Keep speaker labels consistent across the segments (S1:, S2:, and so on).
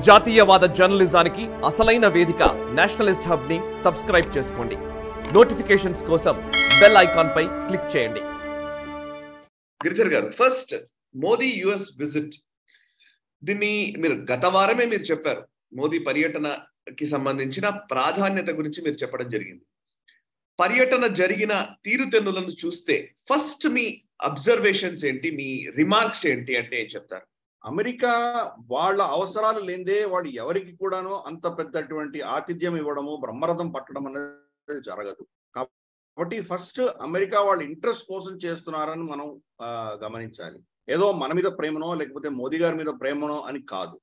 S1: జాతీయవాద జర్నలిజానికి అసలైన వేదిక నేషనలిస్ట్ హబ్ ని సబ్స్క్రైబ్ చేసుకోండి నోటిఫికేషన్స్ కోసం బెల్ ఐకాన్ పై క్లిక్ చేయండి
S2: గిరిధర్ గారు ఫస్ట్ మోదీ యుఎస్ విజిట్ దీన్ని మీరు గత వారమే మీరు చెప్పారు మోదీ పర్యటనకి సంబంధించిన ప్రాధాన్యత గురించి మీరు చెప్పడం జరిగింది పర్యటన జరిగిన తీరుతెన్నులను చూస్తే ఫస్ట్ మీ అబ్జర్వేషన్స్ ఏంటి మీ రిమార్క్స్ ఏంటి అంటే ఏం చెప్తారు
S3: అమెరికా వాళ్ళ అవసరాలు లేదే వాళ్ళు ఎవరికి కూడాను అంత పెద్దటువంటి ఆతిథ్యం ఇవ్వడము బ్రహ్మరథం పట్టడం అనేది జరగదు కాబట్టి ఫస్ట్ అమెరికా వాళ్ళ ఇంట్రెస్ట్ కోసం చేస్తున్నారని మనం ఆ, గమనించాలి ఏదో మన మీద ప్రేమనో లేకపోతే మోదీ గారి మీద ప్రేమనో అని కాదు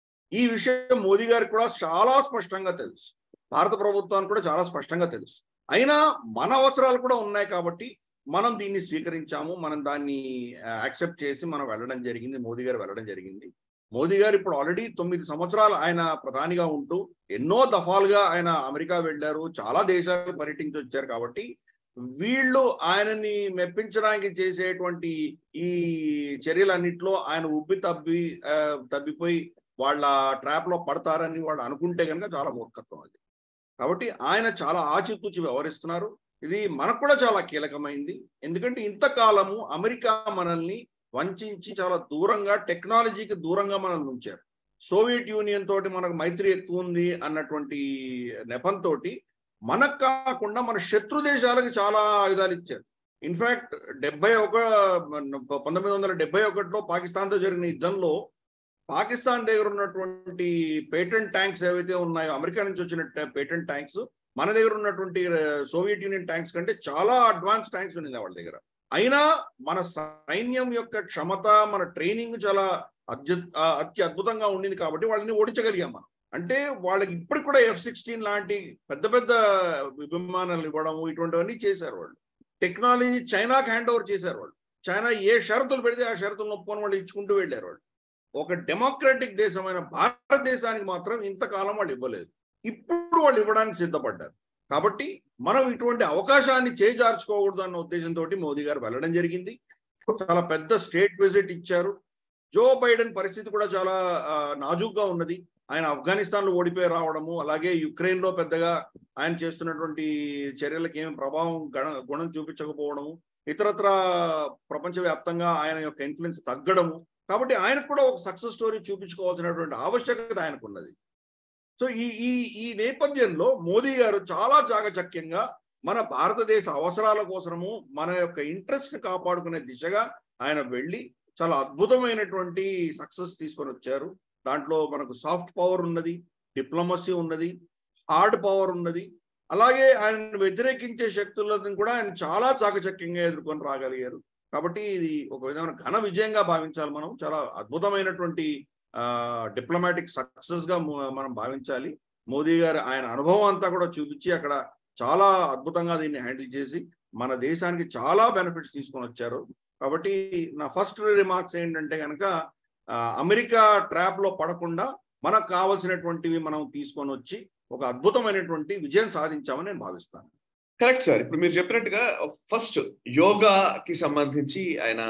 S3: ఈ విషయం మోదీ గారికి కూడా చాలా స్పష్టంగా తెలుసు భారత ప్రభుత్వానికి కూడా చాలా స్పష్టంగా తెలుసు అయినా మన అవసరాలు కూడా ఉన్నాయి కాబట్టి మనం దీన్ని స్వీకరించాము మనం దాన్ని యాక్సెప్ట్ చేసి మనం వెళ్ళడం జరిగింది మోదీ గారు వెళ్ళడం జరిగింది మోదీ గారు ఇప్పుడు ఆల్రెడీ తొమ్మిది సంవత్సరాలు ఆయన ప్రధానిగా ఉంటూ ఎన్నో దఫాలుగా ఆయన అమెరికా వెళ్ళారు చాలా దేశాలు పర్యటించి వచ్చారు కాబట్టి వీళ్ళు ఆయనని మెప్పించడానికి చేసేటువంటి ఈ చర్యలన్నింటిలో ఆయన ఉబ్బి తబ్బి ఆ, తబ్బిపోయి వాళ్ళ ట్రాప్ లో పడతారని వాళ్ళు అనుకుంటే కనుక చాలా మూర్ఖత్వం అది కాబట్టి ఆయన చాలా ఆచితూచి వ్యవహరిస్తున్నారు ఇది మనకు కూడా చాలా కీలకమైంది ఎందుకంటే ఇంతకాలము అమెరికా మనల్ని వంచి చాలా దూరంగా టెక్నాలజీకి దూరంగా మనల్ని ఉంచారు సోవియట్ యూనియన్ తోటి మనకు మైత్రి ఎక్కువ ఉంది అన్నటువంటి నెపంతో మనకు కాకుండా మన శత్రు దేశాలకు చాలా ఆయుధాలు ఇచ్చారు ఇన్ఫాక్ట్ డెబ్బై ఒక పంతొమ్మిది వందల డెబ్బై ఒకటిలో పాకిస్తాన్తో జరిగిన యుద్ధంలో పాకిస్తాన్ దగ్గర ఉన్నటువంటి పేటెంట్ ట్యాంక్స్ ఏవైతే ఉన్నాయో అమెరికా నుంచి వచ్చిన పేటెంట్ ట్యాంక్స్ మన దగ్గర ఉన్నటువంటి సోవియట్ యూనియన్ ట్యాంక్స్ కంటే చాలా అడ్వాన్స్ ట్యాంక్స్ ఉన్నాయి వాళ్ళ దగ్గర అయినా మన సైన్యం యొక్క క్షమత మన ట్రైనింగ్ చాలా అత్యు అతి అద్భుతంగా ఉండింది కాబట్టి వాళ్ళని ఓడించగలిగాం మనం అంటే వాళ్ళకి ఇప్పటికి కూడా ఎఫ్ సిక్స్టీన్ లాంటి పెద్ద పెద్ద విమానాలు ఇవ్వడము ఇటువంటివన్నీ చేశారు వాళ్ళు టెక్నాలజీ చైనాకి హ్యాండ్ ఓవర్ చేశారు వాళ్ళు చైనా ఏ షరతులు పెడితే ఆ షరతులు ఒప్పుకొని వాళ్ళు ఇచ్చుకుంటూ వెళ్ళారు వాళ్ళు ఒక డెమోక్రటిక్ దేశమైన భారతదేశానికి మాత్రం ఇంతకాలం వాళ్ళు ఇవ్వలేదు ఇప్పుడు వాళ్ళు ఇవ్వడానికి సిద్ధపడ్డారు కాబట్టి మనం ఇటువంటి అవకాశాన్ని చేజార్చుకోకూడదు అన్న ఉద్దేశంతో మోదీ గారు వెళ్ళడం జరిగింది చాలా పెద్ద స్టేట్ విజిట్ ఇచ్చారు జో బైడెన్ పరిస్థితి కూడా చాలా ఆ, నాజూగ్గా ఉన్నది ఆయన ఆఫ్ఘనిస్తాన్ లో ఓడిపోయి రావడము అలాగే యుక్రెయిన్ లో పెద్దగా ఆయన చేస్తున్నటువంటి చర్యలకు ఏమి ప్రభావం గణ గుణం చూపించకపోవడము ఇతరత్ర ప్రపంచవ్యాప్తంగా ఆయన యొక్క ఇన్ఫ్లుయెన్స్ తగ్గడము కాబట్టి ఆయనకు కూడా ఒక సక్సెస్ స్టోరీ చూపించుకోవాల్సినటువంటి ఆవశ్యకత ఆయనకు ఉన్నది సో ఈ ఈ ఈ నేపథ్యంలో మోదీ గారు చాలా చాకచక్యంగా మన భారతదేశ అవసరాల కోసము మన యొక్క ఇంట్రెస్ట్ కాపాడుకునే దిశగా ఆయన వెళ్ళి చాలా అద్భుతమైనటువంటి సక్సెస్ తీసుకొని వచ్చారు దాంట్లో మనకు సాఫ్ట్ పవర్ ఉన్నది డిప్లొమసీ ఉన్నది హార్డ్ పవర్ ఉన్నది అలాగే ఆయన వ్యతిరేకించే శక్తులను కూడా ఆయన చాలా చాకచక్యంగా ఎదుర్కొని రాగలిగారు కాబట్టి ఇది ఒక విధమైన ఘన విజయంగా భావించాలి మనం చాలా అద్భుతమైనటువంటి డిప్లొమాటిక్ సక్సెస్ గా ము- మనం భావించాలి మోదీ గారు ఆయన అనుభవం అంతా కూడా చూపించి అక్కడ చాలా అద్భుతంగా దీన్ని హ్యాండిల్ చేసి మన దేశానికి చాలా బెనిఫిట్స్ తీసుకొని వచ్చారు కాబట్టి నా ఫస్ట్ రిమార్క్స్ ఏంటంటే కనుక ఆ, అమెరికా ట్రాప్ లో పడకుండా మనకు కావలసినటువంటివి మనం తీసుకొని వచ్చి ఒక అద్భుతమైనటువంటి విజయం సాధించామని నేను భావిస్తాను
S2: కరెక్ట్ సార్ ఇప్పుడు మీరు చెప్పినట్టుగా ఫస్ట్ యోగాకి సంబంధించి ఆయన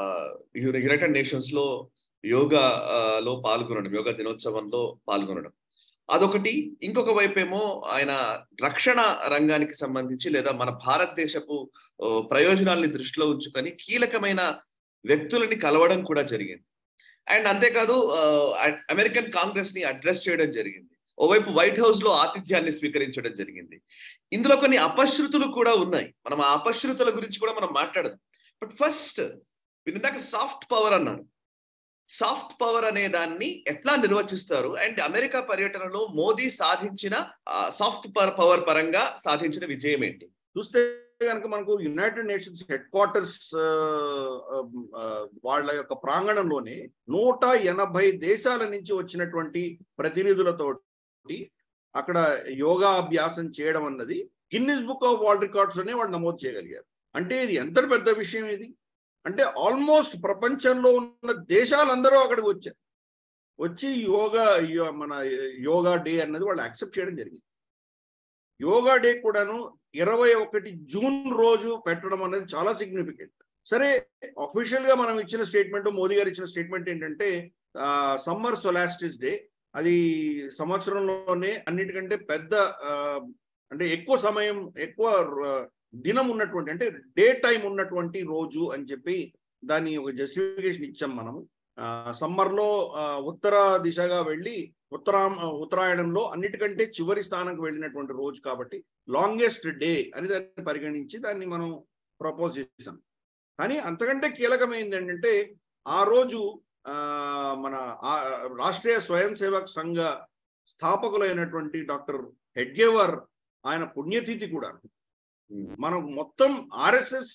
S2: యునైటెడ్ నేషన్స్ లో యోగా ఆ, లో పాల్గొనడం యోగా దినోత్సవంలో పాల్గొనడం అదొకటి ఇంకొక వైపు ఏమో ఆయన రక్షణ రంగానికి సంబంధించి లేదా మన భారతదేశపు ఆ, ప్రయోజనాల్ని దృష్టిలో ఉంచుకొని కీలకమైన వ్యక్తులని కలవడం కూడా జరిగింది అండ్ అంతేకాదు ఆ, అమెరికన్ కాంగ్రెస్ ని అడ్రస్ చేయడం జరిగింది ఓవైపు వైట్ హౌస్ లో ఆతిథ్యాన్ని స్వీకరించడం జరిగింది ఇందులో కొన్ని అపశృతులు కూడా ఉన్నాయి మనం ఆ అపశృతుల గురించి కూడా మనం మాట్లాడదాం బట్ ఫస్ట్ మీరు ఇందాక సాఫ్ట్ పవర్ అన్నారు సాఫ్ట్ పవర్ అనే దాన్ని ఎట్లా నిర్వచిస్తారు అండ్ అమెరికా పర్యటనలో మోదీ సాధించిన సాఫ్ట్ పవర్ పరంగా సాధించిన విజయం ఏంటి
S3: చూస్తే కనుక మనకు యునైటెడ్ నేషన్స్ హెడ్ క్వార్టర్స్ వాళ్ళ యొక్క ప్రాంగణంలోనే నూట ఎనభై దేశాల నుంచి వచ్చినటువంటి ప్రతినిధులతోటి అక్కడ యోగా అభ్యాసం చేయడం అన్నది Guinness book of world records అనే వాళ్ళు నమోదు చేయగలిగారు అంటే ఇది ఎంత పెద్ద విషయం ఇది అంటే ఆల్మోస్ట్ ప్రపంచంలో ఉన్న దేశాలందరూ అక్కడికి వచ్చారు వచ్చి యోగా యో- మన యోగా డే అన్నది వాళ్ళు యాక్సెప్ట్ చేయడం జరిగింది యోగా డే కూడాను ఇరవై ఒకటి జూన్ రోజు పెట్టడం అనేది చాలా సిగ్నిఫికెంట్ సరే అఫీషియల్ గా మనం ఇచ్చిన స్టేట్మెంట్ మోదీ గారు ఇచ్చిన స్టేట్మెంట్ ఏంటంటే సమ్మర్ సొలాస్టిస్ డే అది సంవత్సరంలోనే అన్నిటికంటే పెద్ద ఆ, అంటే ఎక్కువ సమయం ఎక్కువ ర- దినం ఉన్నటువంటి అంటే డే టైం ఉన్నటువంటి రోజు అని చెప్పి దాన్ని ఒక జస్టిఫికేషన్ ఇచ్చాం మనము సమ్మర్ లో ఆ, ఉత్తర దిశగా వెళ్ళి ఉత్తరా ఉత్తరాయణంలో అన్నిటికంటే చివరి స్థానంకి వెళ్ళినటువంటి రోజు కాబట్టి లాంగెస్ట్ డే అని దాన్ని పరిగణించి దాన్ని మనం ప్రపోజ్ చేసాం కానీ అంతకంటే కీలకమైంది ఏంటంటే ఆ రోజు ఆ, మన ఆ రాష్ట్రీయ స్వయం సేవక్ సంఘ స్థాపకులైనటువంటి డాక్టర్ హెడ్గేవర్ ఆయన పుణ్యతిథి కూడా మనం మొత్తం ఆర్ఎస్ఎస్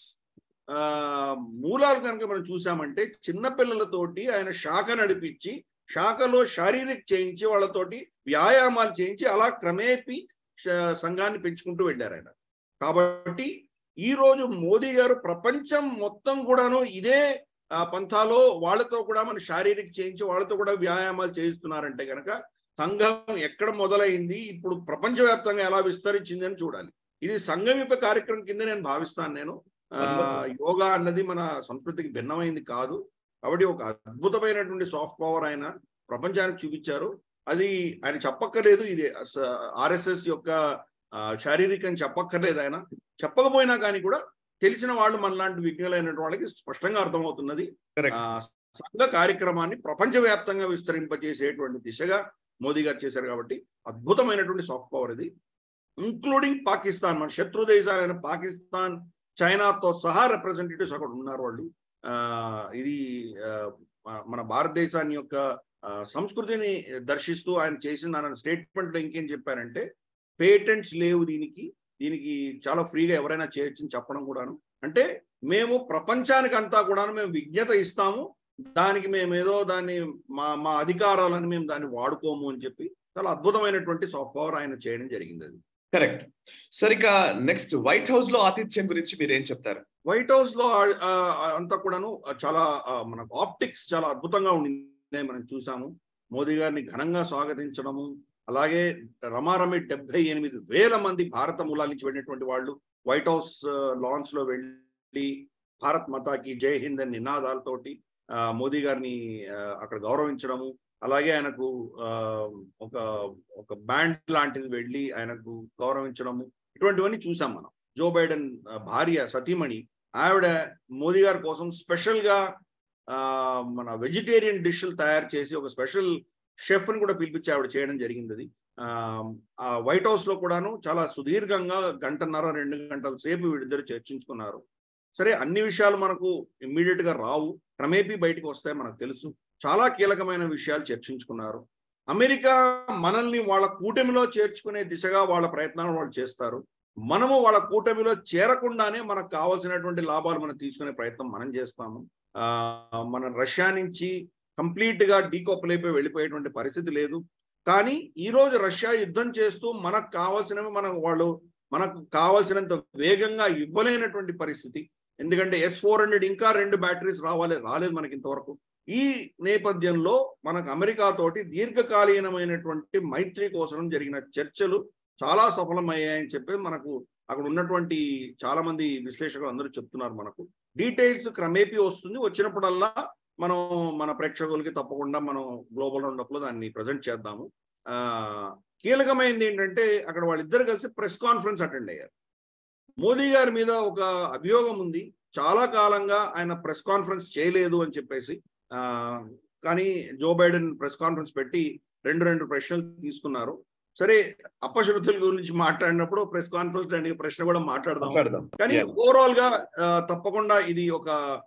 S3: మూలాలు కనుక మనం చూసామంటే చిన్నపిల్లలతోటి ఆయన శాఖ నడిపించి శాఖలో శారీరక చేయించి వాళ్ళతోటి వ్యాయామాలు చేయించి అలా క్రమేపీ శ- సంఘాన్ని పెంచుకుంటూ వెళ్ళారు ఆయన కాబట్టి ఈ రోజు మోదీ గారు ప్రపంచం మొత్తం కూడాను ఇదే ఆ, పంథాలో వాళ్ళతో కూడా మన శారీరక చేయించి వాళ్ళతో కూడా వ్యాయామాలు చేయిస్తున్నారంటే కనుక సంఘం ఎక్కడ మొదలైంది ఇప్పుడు ప్రపంచవ్యాప్తంగా ఎలా విస్తరించింది అని చూడాలి ఇది సంఘం యొక్క కార్యక్రమం కింద నేను భావిస్తాను నేను ఆ, యోగా అన్నది మన సంస్కృతికి భిన్నమైంది కాదు కాబట్టి ఒక అద్భుతమైనటువంటి సాఫ్ట్ పవర్ ఆయన ప్రపంచానికి చూపించారు అది ఆయన చెప్పక్కర్లేదు ఇది ఆర్ఎస్ఎస్ యొక్క ఆ, శారీరకం చెప్పక్కర్లేదు ఆయన చెప్పకపోయినా కానీ కూడా తెలిసిన వాళ్ళు మనలాంటి విజ్ఞులైనటువంటి వాళ్ళకి స్పష్టంగా అర్థమవుతున్నది
S2: కరెక్ట్
S3: ఆ, సంఘ కార్యక్రమాన్ని ప్రపంచవ్యాప్తంగా విస్తరింపజేసేటువంటి దిశగా మోదీ గారు చేశారు కాబట్టి అద్భుతమైనటువంటి సాఫ్ట్ పవర్ ఇది ఇంక్లూడింగ్ పాకిస్తాన్ మన శత్రు దేశాలైన పాకిస్తాన్ చైనాతో సహా రిప్రజెంటేటివ్స్ అక్కడ ఉన్నారు వాళ్ళు ఆ, ఇది ఆ, మన- మన భారతదేశాన్ని యొక్క ఆ, సంస్కృతిని దర్శిస్తూ ఆయన చేసిన ఆయన స్టేట్మెంట్ లో ఇంకేం చెప్పారంటే పేటెంట్స్ లేవు దీనికి దీనికి చాలా ఫ్రీగా ఎవరైనా చేయొచ్చని చెప్పడం కూడాను అంటే మేము ప్రపంచానికి అంతా కూడాను మేము విజ్ఞత ఇస్తాము దానికి మేము ఏదో దాన్ని మా మా అధికారాలను మేము దాన్ని వాడుకోము అని చెప్పి చాలా అద్భుతమైనటువంటి సాఫ్ట్ పవర్ ఆయన చేయడం జరిగింది అది
S2: కరెక్ట్ సరిక నెక్స్ట్ వైట్ హౌస్ లో ఆతిథ్యం గురించి మీరు ఏం చెప్తారు
S3: వైట్ హౌస్ లో ఆ- ఆ- అంతా కూడాను చాలా ఆ, మనకు ఆప్టిక్స్ చాలా అద్భుతంగా ఉండింది మనం చూసాము మోదీ గారిని ఘనంగా స్వాగతించడము అలాగే రమారమి డెబ్బై ఎనిమిది వేల మంది భారత మూలాల నుంచి వెళ్ళినటువంటి వాళ్ళు వైట్ హౌస్ లాన్స్ లో వెళ్ళి భారత్ మతాకి జై హింద్ అని నినాదాలతోటి ఆ, మోదీ గారిని ఆ, అక్కడ గౌరవించడము అలాగే ఆయనకు ఆ, ఒక ఒక బ్యాండ్ లాంటిది వెళ్ళి ఆయనకు గౌరవించడము ఇటువంటివన్నీ చూసాం మనం జో బైడెన్ ఆ, భార్య సతీమణి ఆవిడ మోదీ గారి కోసం స్పెషల్ గా ఆ, మన వెజిటేరియన్ డిష్లు తయారు చేసి ఒక స్పెషల్ షెఫ్ ని కూడా పిలిపించి ఆవిడ చేయడం జరిగింది అది ఆ, ఆ వైట్ హౌస్ లో కూడాను చాలా సుదీర్ఘంగా గంటన్నర రెండు గంటల సేపు వీళ్ళిద్దరు చర్చించుకున్నారు సరే అన్ని విషయాలు మనకు ఇమ్మీడియట్ గా రావు క్రమేపీ బయటకు వస్తాయి మనకు తెలుసు చాలా కీలకమైన విషయాలు చర్చించుకున్నారు అమెరికా మనల్ని వాళ్ళ కూటమిలో చేర్చుకునే దిశగా వాళ్ళ ప్రయత్నాలు వాళ్ళు చేస్తారు మనము వాళ్ళ కూటమిలో చేరకుండానే మనకు కావాల్సినటువంటి లాభాలు మనం తీసుకునే ప్రయత్నం మనం చేస్తాము ఆ మన రష్యా నుంచి కంప్లీట్ గా డీకోపుల్ అయిపోయి వెళ్ళిపోయేటువంటి పరిస్థితి లేదు కానీ ఈ రోజు రష్యా యుద్ధం చేస్తూ మనకు కావాల్సినవి మనకు వాళ్ళు మనకు కావాల్సినంత వేగంగా ఇవ్వలేనటువంటి పరిస్థితి ఎందుకంటే ఎస్ ఫోర్ హండ్రెడ్ ఇంకా రెండు బ్యాటరీస్ రావాలి రాలేదు మనకి ఇంతవరకు ఈ నేపథ్యంలో మనకు అమెరికా తోటి దీర్ఘకాలీనమైనటువంటి మైత్రి కోసం జరిగిన చర్చలు చాలా సఫలమయ్యాయని చెప్పి మనకు అక్కడ ఉన్నటువంటి చాలా మంది విశ్లేషకులు అందరూ చెప్తున్నారు మనకు డీటెయిల్స్ క్రమేపీ వస్తుంది వచ్చినప్పుడల్లా మనం మన ప్రేక్షకులకి తప్పకుండా మనం గ్లోబల్ రౌండప్ లో దాన్ని ప్రజెంట్ చేద్దాము ఆ కీలకమైనది ఏంటంటే అక్కడ వాళ్ళిద్దరు కలిసి ప్రెస్ కాన్ఫరెన్స్ అటెండ్ అయ్యారు మోదీ గారి మీద ఒక అభియోగం ఉంది చాలా కాలంగా ఆయన ప్రెస్ కాన్ఫరెన్స్ చేయలేదు అని చెప్పేసి ఆ కానీ జో బైడెన్ ప్రెస్ కాన్ఫరెన్స్ పెట్టి రెండు రెండు ప్రశ్నలు తీసుకున్నారు సరే అపశృతుల గురించి మాట్లాడినప్పుడు ప్రెస్ కాన్ఫరెన్స్ అనే ప్రశ్న కూడా మాట్లాడదాం
S2: మాట్లాడదాం
S3: కానీ
S2: Yeah.
S3: ఓవరాల్ గా ఆ, తప్పకుండా ఇది ఒక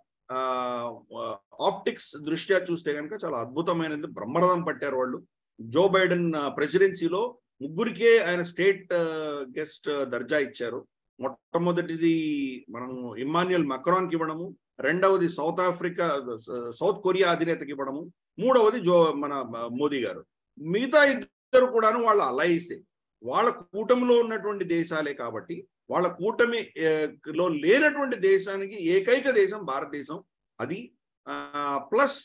S3: ఆప్టిక్స్ దృష్ట్యా చూస్తే కనుక చాలా అద్భుతమైనది బ్రహ్మరథం పట్టారు వాళ్ళు జో బైడెన్ ప్రెసిడెన్సీలో ముగ్గురికే ఆయన స్టేట్ గెస్ట్ దర్జా ఇచ్చారు మొట్టమొదటిది మనం ఇమాన్యుయల్ మక్రాన్కి ఇవ్వడము రెండవది సౌత్ ఆఫ్రికా సౌత్ కొరియా అధినేతకి ఇవ్వడము మూడవది జో మన మ- మోదీ గారు మిగతా ఇద్దరు కూడాను వాళ్ళ అలైసే వాళ్ళ కూటమిలో ఉన్నటువంటి దేశాలే కాబట్టి వాళ్ళ కూటమి ఆ, లో లేనటువంటి దేశానికి ఏకైక దేశం భారతదేశం అది ప్లస్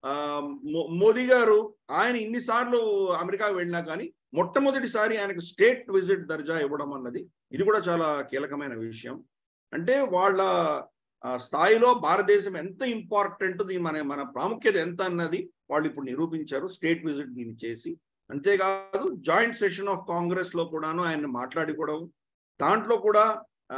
S3: మోదీ గారు ఆయన ఇన్నిసార్లు అమెరికా వెళ్ళినా కానీ మొట్టమొదటిసారి ఆయనకు స్టేట్ విజిట్ దర్జా ఇవ్వడం అన్నది ఇది కూడా చాలా కీలకమైన విషయం అంటే వాళ్ళ ఆ, స్థాయిలో భారతదేశం ఎంత ఇంపార్టెంట్ మన మన ప్రాముఖ్యత ఎంత అన్నది వాళ్ళు ఇప్పుడు నిరూపించారు స్టేట్ విజిట్ దీన్ని చేసి అంతేకాదు జాయింట్ సెషన్ ఆఫ్ కాంగ్రెస్ లో కూడాను ఆయన మాట్లాడుకోవడం దాంట్లో కూడా ఆ,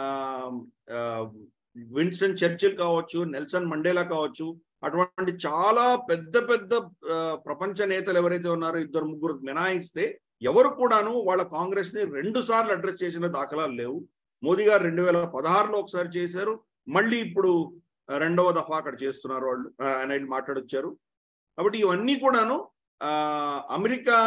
S3: ఆ, విన్స్టన్ చర్చిల్ కావచ్చు నెల్సన్ మండేలా కావచ్చు అటువంటి చాలా పెద్ద పెద్ద ఆ, ప్రపంచ నేతలు ఎవరైతే ఉన్నారో ఇద్దరు ముగ్గురు మినాయిస్తే ఎవరు కూడాను వాళ్ళ కాంగ్రెస్ ని రెండు సార్లు అడ్రస్ చేసిన దాఖలాలు లేవు మోదీ గారు రెండు వేల పదహారులో ఒకసారి చేశారు మళ్ళీ ఇప్పుడు ఆ, రెండవ దఫా అక్కడ చేస్తున్నారు వాళ్ళు ఆ, ఆయన వెళ్ళి మాట్లాడొచ్చారు కాబట్టి ఇవన్నీ కూడాను ఆ, అమెరికా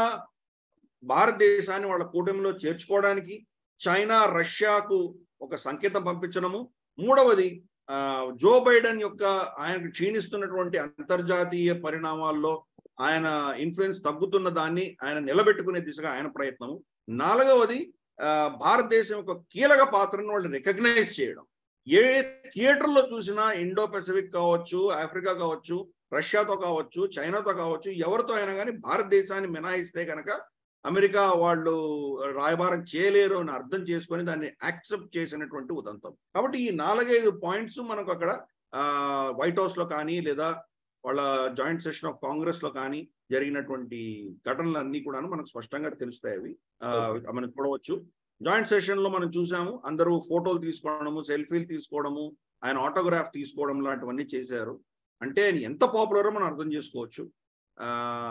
S3: భారతదేశాన్ని వాళ్ళ కూటమిలో చేర్చుకోవడానికి చైనా రష్యాకు ఒక సంకేతం పంపించడము మూడవది ఆ, జో బైడెన్ యొక్క ఆయనకు క్షీణిస్తున్నటువంటి అంతర్జాతీయ పరిణామాల్లో ఆయన ఇన్ఫ్లుయెన్స్ తగ్గుతున్న దాన్ని ఆయన నిలబెట్టుకునే దిశగా ఆయన ప్రయత్నము నాలుగవది ఆ, భారతదేశం యొక్క కీలక పాత్రను వాళ్ళు రికగ్నైజ్ చేయడం ఏ థియేటర్లో చూసినా ఇండో పెసిఫిక్ కావచ్చు ఆఫ్రికా కావచ్చు రష్యాతో కావచ్చు చైనాతో కావచ్చు ఎవరితో అయినా కానీ భారతదేశాన్ని మినాయిస్తే కనుక అమెరికా వాళ్ళు రాయబారం చేయలేరు అని అర్థం చేసుకొని దాన్ని యాక్సెప్ట్ చేసినటువంటి ఉదంతం కాబట్టి ఈ నాలుగైదు పాయింట్స్ మనకు అక్కడ ఆ, వైట్ హౌస్ లో కానీ లేదా వాళ్ళ జాయింట్ సెషన్ ఆఫ్ కాంగ్రెస్ లో కానీ జరిగినటువంటి ఘటనలు అన్ని కూడా మనకు స్పష్టంగా తెలుస్తాయి అవి ఆ, మనం చూడవచ్చు జాయింట్ సెషన్ లో మనం చూసాము అందరూ ఫోటోలు తీసుకోవడము సెల్ఫీలు తీసుకోవడము ఆయన ఆటోగ్రాఫ్ తీసుకోవడం లాంటివన్నీ చేశారు అంటే ఆయన ఎంత పాపులరో మనం అర్థం చేసుకోవచ్చు ఆ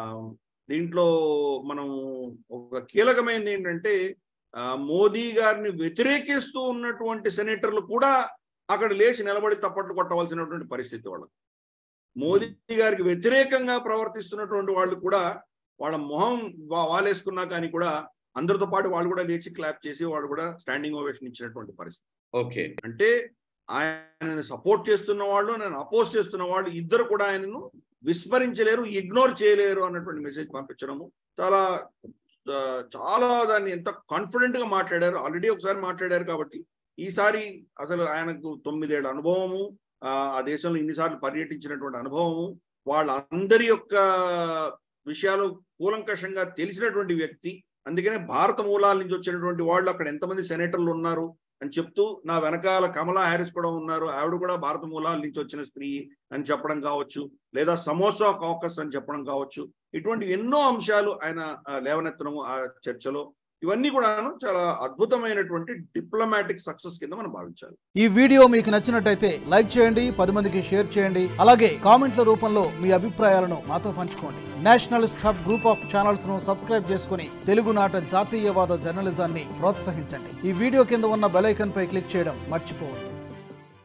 S3: దీంట్లో మనం ఒక కీలకమైనది ఏంటంటే ఆ, మోదీ గారిని వ్యతిరేకిస్తూ ఉన్నటువంటి సెనేటర్లు కూడా అక్కడ లేచి నిలబడి తప్పట్లు కొట్టవలసినటువంటి పరిస్థితి వాళ్ళకి మోదీ గారికి వ్యతిరేకంగా ప్రవర్తిస్తున్నటువంటి వాళ్ళు కూడా వాళ్ళ మొహం వా- వాలేసుకున్నా కానీ కూడా అందరితో పాటు వాళ్ళు కూడా లేచి క్లాప్ చేసి వాళ్ళు కూడా స్టాండింగ్ ఓవేషన్ ఇచ్చినటువంటి పరిస్థితి
S2: ఓకే
S3: అంటే ఆయనను సపోర్ట్ చేస్తున్న వాళ్ళు నేను అపోజ్ చేస్తున్న వాళ్ళు ఇద్దరు కూడా ఆయనను విస్మరించలేరు ఇగ్నోర్ చేయలేరు అన్నటువంటి మెసేజ్ పంపించడము చాలా ఆ, చాలా దాన్ని ఎంత కాన్ఫిడెంట్ గా మాట్లాడారు ఆల్రెడీ ఒకసారి మాట్లాడారు కాబట్టి ఈసారి అసలు ఆయనకు తొమ్మిదేళ్ల అనుభవము ఆ ఆ దేశంలో ఇన్నిసార్లు పర్యటించినటువంటి అనుభవము వాళ్ళందరి యొక్క విషయాలు కూలంకషంగా తెలిసినటువంటి వ్యక్తి అందుకనే భారత మూలాల నుంచి వచ్చినటువంటి వాళ్ళు అక్కడ ఎంతమంది సెనేటర్లు ఉన్నారు అని చెప్తూ నా వెనకాల కమలా హ్యారిస్ కూడా ఉన్నారు ఆవిడ కూడా భారత మూలాల నుంచి వచ్చిన స్త్రీ అని చెప్పడం కావచ్చు లేదా సమోసా కాకస్ అని చెప్పడం కావచ్చు ఇటువంటి ఎన్నో అంశాలు ఆయన ఆ, లేవనెత్తడము ఆ చర్చలో ఇవన్నీ కూడా చాలా అద్భుతమైనటువంటి డిప్లొమాటిక్ సక్సెస్ కింద మనం భావించాలి
S4: ఈ వీడియో మీకు నచ్చినట్టయితే లైక్ చేయండి పది మందికి షేర్ చేయండి అలాగే కామెంట్ల రూపంలో మీ అభిప్రాయాలను మాతో పంచుకోండి nationalist hub group of channels ను సబ్స్క్రైబ్ చేసుకుని తెలుగునాట జాతీయవాద జర్నలిజాన్ని ప్రోత్సహించండి ఈ వీడియో కింద ఉన్న బెల్ ఐకాన్ పై క్లిక్ చేయడం మర్చిపోవద్దు